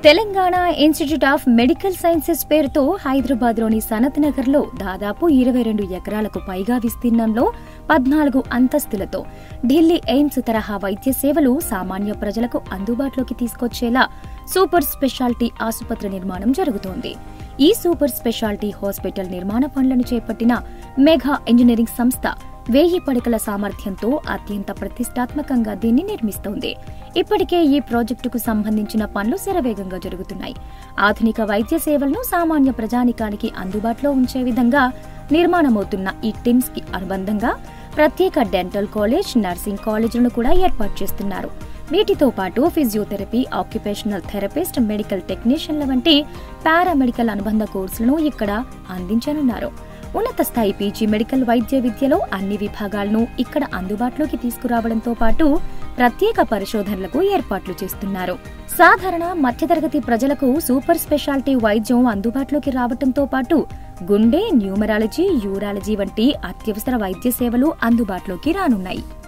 Telangana institute of medical sciences పేరుతో హైదరాబాద్లోని సనత్ నగర్లో దాదాపు ఇరవై రెండు ఎకరాలకు పైగా విస్తీర్ణంలో పద్నాలుగు అంతస్తులతో ఢిల్లీ ఎయిమ్స్ తరహా వైద్య సేవలు సామాన్య ప్రజలకు అందుబాటులోకి తీసుకొచ్చేలా సూపర్ స్పెషాలిటీ ఆసుపత్రి నిర్మాణం జరుగుతోంది ఈ సూపర్ స్పెషాలిటీ హాస్పిటల్ నిర్మాణ పనులను చేపట్టిన మెగా ఇంజనీరింగ్ సంస్థ వెయ్యి పడకల సామర్థ్యంతో అత్యంత ప్రతిష్టాత్మకంగా దీన్ని నిర్మిస్తోంది ఇప్పటికే ఈ ప్రాజెక్టుకు సంబంధించిన పనులు శరవేగంగా జరుగుతున్నాయి ఆధునిక వైద్య సేవలను సామాన్య ప్రజానికానికి అందుబాటులో ఉంచే విధంగా నిర్మాణమవుతున్న ఈ టిమ్స్ కి అనుబంధంగా ప్రత్యేక డెంటల్ కాలేజ్ నర్సింగ్ కాలేజీలను కూడా ఏర్పాటు చేస్తున్నారు వీటితో పాటు ఫిజియోథెరపీ ఆక్యుపేషనల్ థెరపిస్ట్ మెడికల్ టెక్నీషియన్ల వంటి పారామెడికల్ అనుబంధ కోర్సులను ఇక్కడ అందించనున్నారు ఉన్నత స్థాయి పీజీ మెడికల్ వైద్య విద్యలో అన్ని విభాగాలను ఇక్కడ అందుబాటులోకి తీసుకురావడంతో పాటు ప్రత్యేక పరిశోధనలకు ఏర్పాట్లు చేస్తున్నారు సాధారణ మధ్యతరగతి ప్రజలకు సూపర్ స్పెషాలిటీ వైద్యం అందుబాటులోకి రావడంతో పాటు గుండె న్యూమరాలజీ యూరాలజీ వంటి అత్యవసర వైద్య సేవలు అందుబాటులోకి రానున్నాయి